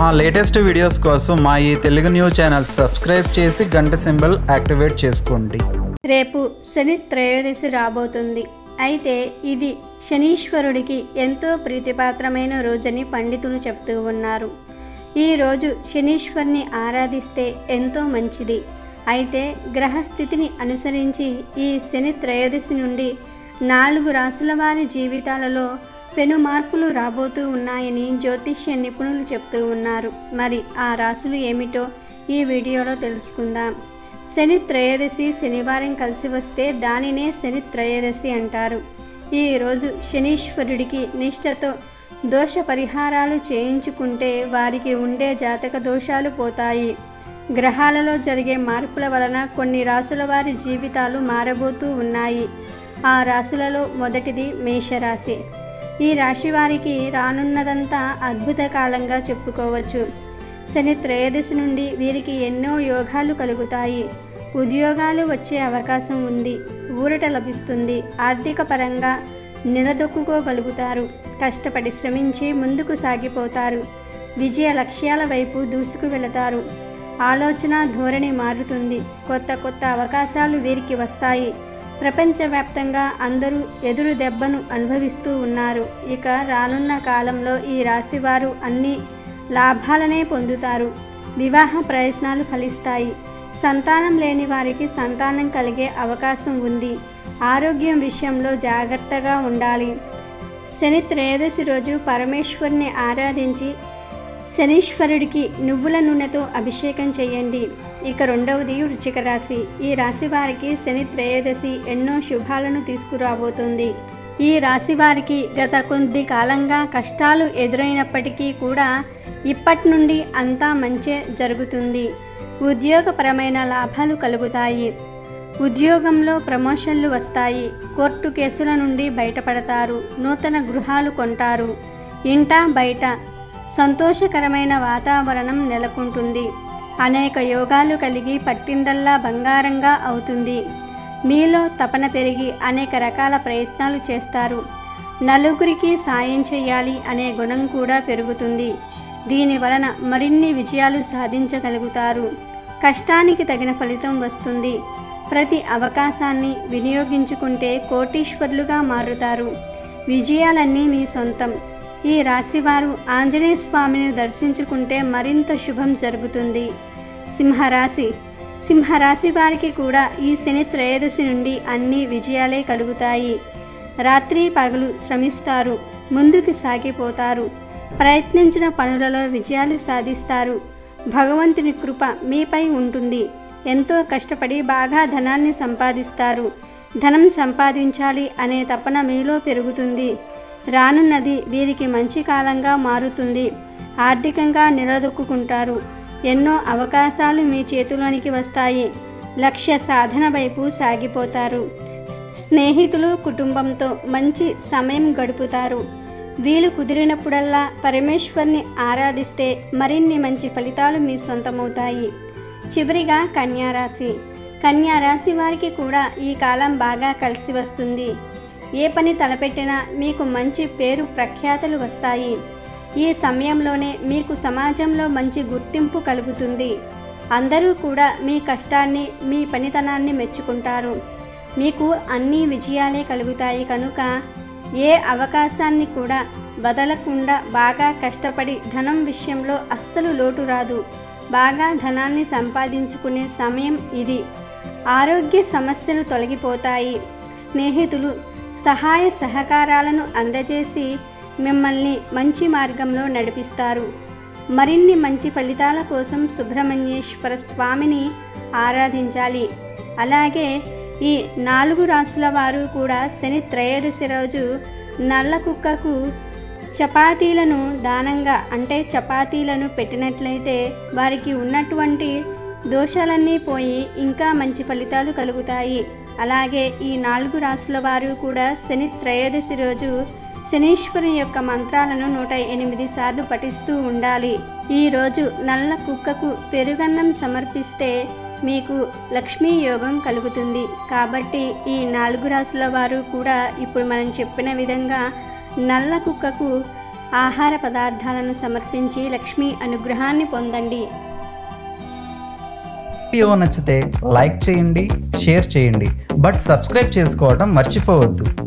మా latest videos కోసం మా ఈ తెలుగు న్యూస్ ఛానల్ సబ్స్క్రైబ్ చేసి గంట సింబల్ యాక్టివేట్ చేసుకోండి రేపు శని త్రయోదశి రాబోతుంది అయితే ఇది శనీశ్వరుడికి ఎంతో ప్రీతిపాత్రమైన రోజని పండితులు చెప్తూ ఉన్నారు ఈ రోజు శనీశ్వరుని ఆరాధిస్తే ఎంతో మంచిది అయితే గ్రహస్థితిని అనుసరించి ఈ శని త్రయోదశి నుండి నాలుగు రాసుల వారి జీవితాలలో పెను మార్పులు రాబోతూ ఉన్నాయని జ్యోతిష్య నిపుణులు చెప్తూ ఉన్నారు మరి ఆ రాసులు ఏమిటో ఈ వీడియోలో తెలుసుకుందాం శని త్రయోదశి శనివారం కలిసి వస్తే దానినే శని త్రయోదశి అంటారు ఈ రోజు శనీశ్వరుడికి నిష్ఠతో దోష పరిహారాలు చేయించుకుంటే వారికి ఉండే జాతక దోషాలు పోతాయి గ్రహాలలో జరిగే మార్పుల వలన కొన్ని రాసుల వారి జీవితాలు మారబోతూ ఉన్నాయి ఆ రాశులలో మొదటిది మేషరాశి ఈ రాశి వారికి రానున్నదంతా అద్భుత కాలంగా చెప్పుకోవచ్చు శని త్రయోదశి నుండి వీరికి ఎన్నో యోగాలు కలుగుతాయి ఉద్యోగాలు వచ్చే అవకాశం ఉంది ఊరట లభిస్తుంది ఆర్థిక పరంగా నిలదొక్కుకోగలుగుతారు కష్టపడి శ్రమించి ముందుకు సాగిపోతారు విజయ లక్ష్యాల వైపు దూసుకు వెళతారు ఆలోచన ధోరణి మారుతుంది కొత్త కొత్త అవకాశాలు వీరికి వస్తాయి ప్రపంచవ్యాప్తంగా అందరూ ఎదురు దెబ్బను అనుభవిస్తూ ఉన్నారు ఇక రానున్న కాలంలో ఈ రాశివారు అన్ని లాభాలనే పొందుతారు వివాహ ప్రయత్నాలు ఫలిస్తాయి సంతానం లేని వారికి సంతానం కలిగే అవకాశం ఉంది ఆరోగ్యం విషయంలో జాగ్రత్తగా ఉండాలి శని త్రయోదశి రోజు పరమేశ్వరుని ఆరాధించి శనీశ్వరుడికి నువ్వుల నూనెతో అభిషేకం చేయండి ఇక రెండవది వృచ్చిక రాశి ఈ రాశి వారికి శని త్రయోదశి ఎన్నో శుభాలను తీసుకురాబోతుంది ఈ రాశి వారికి గత కొద్ది కాలంగా కష్టాలు ఎదురైనప్పటికీ కూడా ఇప్పటి నుండి అంతా మంచే జరుగుతుంది ఉద్యోగపరమైన లాభాలు కలుగుతాయి ఉద్యోగంలో ప్రమోషన్లు వస్తాయి కోర్టు కేసుల నుండి బయటపడతారు నూతన గృహాలు కొంటారు ఇంట బయట సంతోషకరమైన వాతావరణం నెలకొంటుంది అనేక యోగాలు కలిగి పట్టిందల్లా బంగారంగా అవుతుంది మీలో తపన పెరిగి అనేక రకాల ప్రయత్నాలు చేస్తారు నలుగురికి సాయం చేయాలి అనే గుణం కూడా పెరుగుతుంది దీని వలన మరిన్ని విజయాలు సాధించగలుగుతారు కష్టానికి తగిన ఫలితం వస్తుంది ప్రతి అవకాశాన్ని వినియోగించుకుంటే కోటీశ్వరులుగా మారుతారు విజయాలన్నీ మీ సొంతం ఈ రాశివారు ఆంజనేయ స్వామిని దర్శించుకుంటే మరింత శుభం జరుగుతుంది సింహరాశి సింహరాశి వారికి కూడా ఈ శని త్రయోదశి నుండి అన్ని విజయాలే కలుగుతాయి రాత్రి పగలు శ్రమిస్తారు ముందుకు సాగిపోతారు ప్రయత్నించిన పనులలో విజయాలు సాధిస్తారు భగవంతుని కృప మీపై ఉంటుంది ఎంతో కష్టపడి బాగా ధనాన్ని సంపాదిస్తారు ధనం సంపాదించాలి అనే తపన మీలో పెరుగుతుంది రానున్నది వీరికి మంచి కాలంగా మారుతుంది ఆర్థికంగా నిలదొక్కుంటారు ఎన్నో అవకాశాలు మీ చేతిలోనికి వస్తాయి లక్ష్య సాధన వైపు సాగిపోతారు స్నేహితులు కుటుంబంతో మంచి సమయం గడుపుతారు వీలు కుదిరినప్పుడల్లా పరమేశ్వర్ని ఆరాధిస్తే మరిన్ని మంచి ఫలితాలు మీ సొంతమవుతాయి చివరిగా కన్యారాశి కన్యారాశి వారికి కూడా ఈ కాలం బాగా కలిసి వస్తుంది ఏ పని తలపెట్టినా మీకు మంచి పేరు ప్రఖ్యాతలు వస్తాయి ఈ సమయంలోనే మీకు సమాజంలో మంచి గుర్తింపు కలుగుతుంది అందరూ కూడా మీ కష్టాన్ని మీ పనితనాన్ని మెచ్చుకుంటారు మీకు అన్ని విజయాలే కలుగుతాయి కనుక ఏ అవకాశాన్ని కూడా వదలకుండా బాగా కష్టపడి ధనం విషయంలో అస్సలు లోటు రాదు బాగా ధనాన్ని సంపాదించుకునే సమయం ఇది ఆరోగ్య సమస్యలు తొలగిపోతాయి స్నేహితులు సహాయ సహకారాలను అందజేసి మిమ్మల్ని మంచి మార్గంలో నడిపిస్తారు మరిన్ని మంచి ఫలితాల కోసం సుబ్రహ్మణ్యేశ్వర స్వామిని ఆరాధించాలి అలాగే ఈ నాలుగు రాసుల వారు కూడా శని త్రయోదశి రోజు నల్ల కుక్కకు చపాతీలను దానంగా అంటే చపాతీలను పెట్టినట్లయితే వారికి ఉన్నటువంటి దోషాలన్నీ పోయి ఇంకా మంచి ఫలితాలు కలుగుతాయి అలాగే ఈ నాలుగు రాసుల వారు కూడా శని త్రయోదశి రోజు శనీశ్వరుని యొక్క మంత్రాలను నూట ఎనిమిది సార్లు పఠిస్తూ ఉండాలి ఈరోజు నల్ల కుక్కకు పెరుగన్నం సమర్పిస్తే మీకు లక్ష్మీ యోగం కలుగుతుంది కాబట్టి ఈ నాలుగు రాసుల వారు కూడా ఇప్పుడు మనం చెప్పిన విధంగా నల్ల కుక్కకు ఆహార పదార్థాలను సమర్పించి లక్ష్మీ అనుగ్రహాన్ని పొందండి వీడియో నచ్చితే లైక్ చేయండి షేర్ చేయండి బట్ సబ్స్క్రైబ్ చేసుకోవడం మర్చిపోవద్దు